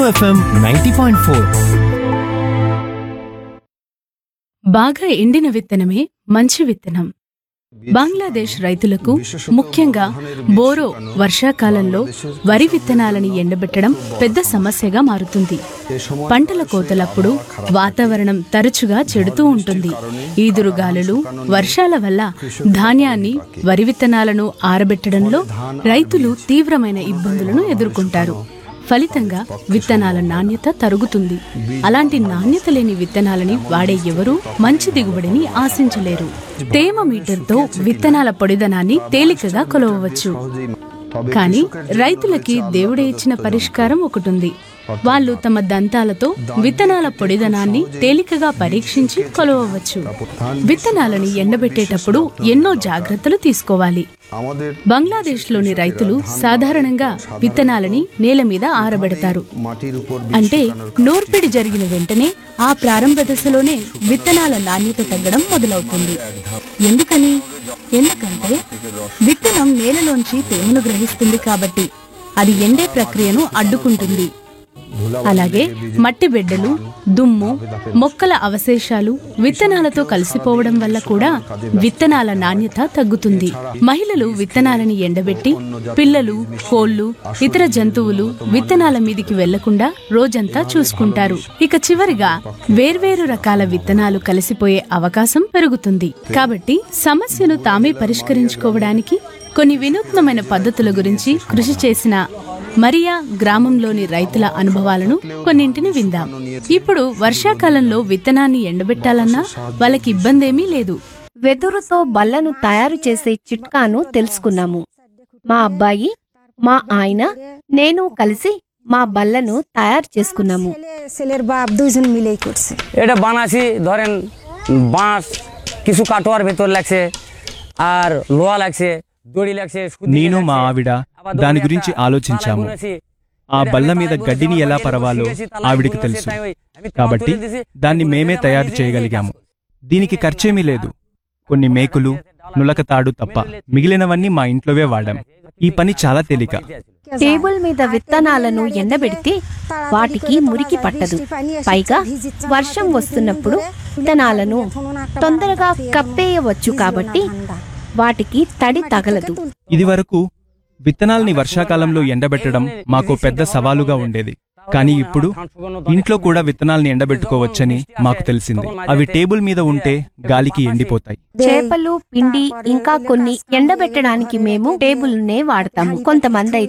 FM ninety point four బాగా ఎండిన విత్తనమే మంచి విత్తనం బంగ్లాదేశ్ రైతులకు ముఖ్యంగా బోరో వర్షాకాలంలో వరి విత్తనాలని ఎండబెట్టడం పెద్ద సమస్యగా మారుతుంది పంటల కోతలప్పుడు వాతావరణం తరచుగా చెడుతూ ఉంటుంది ఈదురుగాలులు వర్షాల వల్ల ధాన్యాన్ని వరి విత్తనాలను ఆరబెట్టడంలో రైతులు తీవ్రమైన ఇబ్బందులను ఎదుర్కొంటారు ఫలితంగా విత్తనాల నాణ్యత తరుగుతుంది అలాంటి నాణ్యత లేని విత్తనాలని వాడే ఎవరూ మంచి దిగుబడిని ఆశించలేరు తేమ మీటర్తో విత్తనాల పొడిదనాన్ని తేలికగా కొలవవచ్చు కానీ రైతులకి దేవుడే ఇచ్చిన పరిష్కారం ఒకటుంది వాళ్ళు తమ దంతాలతో విత్తనాల పొడిదనాన్ని తేలికగా పరీక్షించి కొలవవచ్చు విత్తనాలని ఎండబెట్టేటప్పుడు ఎన్నో జాగ్రత్తలు తీసుకోవాలి బంగ్లాదేశ్లోని రైతులు సాధారణంగా విత్తనాలని నేల మీద ఆరబెడతారు అంటే నూర్పిడి జరిగిన వెంటనే ఆ ప్రారంభ దశలోనే విత్తనాల నాణ్యత తగ్గడం మొదలవుతుంది ఎందుకని ఎందుకంటే విత్తనం నేలలోంచి తేమను గ్రహిస్తుంది కాబట్టి అది ఎండే ప్రక్రియను అడ్డుకుంటుంది అలాగే మట్టి బిడ్డలు దుమ్ము మొక్కల అవశేషాలు విత్తనాలతో కలిసిపోవడం వల్ల కూడా విత్తనాల నాణ్యత తగ్గుతుంది మహిళలు విత్తనాలని ఎండబెట్టి పిల్లలు కోళ్లు ఇతర జంతువులు విత్తనాల మీదికి వెళ్లకుండా రోజంతా చూసుకుంటారు ఇక చివరిగా వేర్వేరు రకాల విత్తనాలు కలిసిపోయే అవకాశం పెరుగుతుంది కాబట్టి సమస్యను తామే పరిష్కరించుకోవడానికి కొన్ని వినూత్నమైన పద్ధతుల గురించి కృషి చేసిన మరియా గ్రామంలోని రైతుల అనుభవాలను కొన్నింటిని విందాం ఇప్పుడు వర్షాకాలంలో విత్తనాన్ని ఎండబెట్టాలన్నా వాళ్ళకి ఇబ్బందేమీ లేదు వెదురుతో బల్లను తయారు చేసే చిట్కాను తెలుసుకున్నాము మా అబ్బాయి మా ఆయన నేను కలిసి మా బల్లను తయారు చేసుకున్నాము ছেলে ছেলের বাপ দুইজন মিলেই করছে এটা বানাছি ধরেন বাঁশ কিছু কাটোয়ার ভেতর লাগছে আর লোহা লাগছে দড়ি লাগছে সুতলি నేను మా লাগছে। ఆవిడ আবার దాని দড়ি గురించి একটা ఆలోచించాము তালা বুনেছি। ఆ এটা బల్ల একটা మీద তালা గడ్డిని বুনেছি, ఎలా তালা పరవాలో বুনেছি, তালা ఆవిడికి বুনেছি, తెలుసు তাই ওই আমি তালা కాబట్టి তুলে দিছি, దాన్ని তুলে మేమే দিলাম, తయారు নিজে చేయగలిగాము নিজে কাজ దీనికి ఖర్చేమీ లేదు కొన్ని మేకులు నులక తాడు తప్ప మిగిలినవన్నీ మా ఇంట్లోవే వాడాం ఈ పని చాలా తేలిక టేబుల్ మీద విత్తనాలను ఎండబెడితే వాటికి మురికి పట్టదు పైగా వర్షం వస్తున్నప్పుడు విత్తనాలను తొందరగా కప్పేయవచ్చు కాబట్టి వాటికి తడి తగలదు ఇది వరకు విత్తనాల్ని వర్షాకాలంలో ఎండబెట్టడం మాకు పెద్ద సవాలుగా ఉండేది కానీ ఇప్పుడు ఇంట్లో కూడా విత్తనాల్ని ఎండబెట్టుకోవచ్చని మాకు తెలిసింది అవి టేబుల్ మీద ఉంటే గాలికి ఎండిపోతాయి చేపలు పిండి ఇంకా కొన్ని ఎండబెట్టడానికి మేము టేబుల్నే వాడతాము కొంతమంది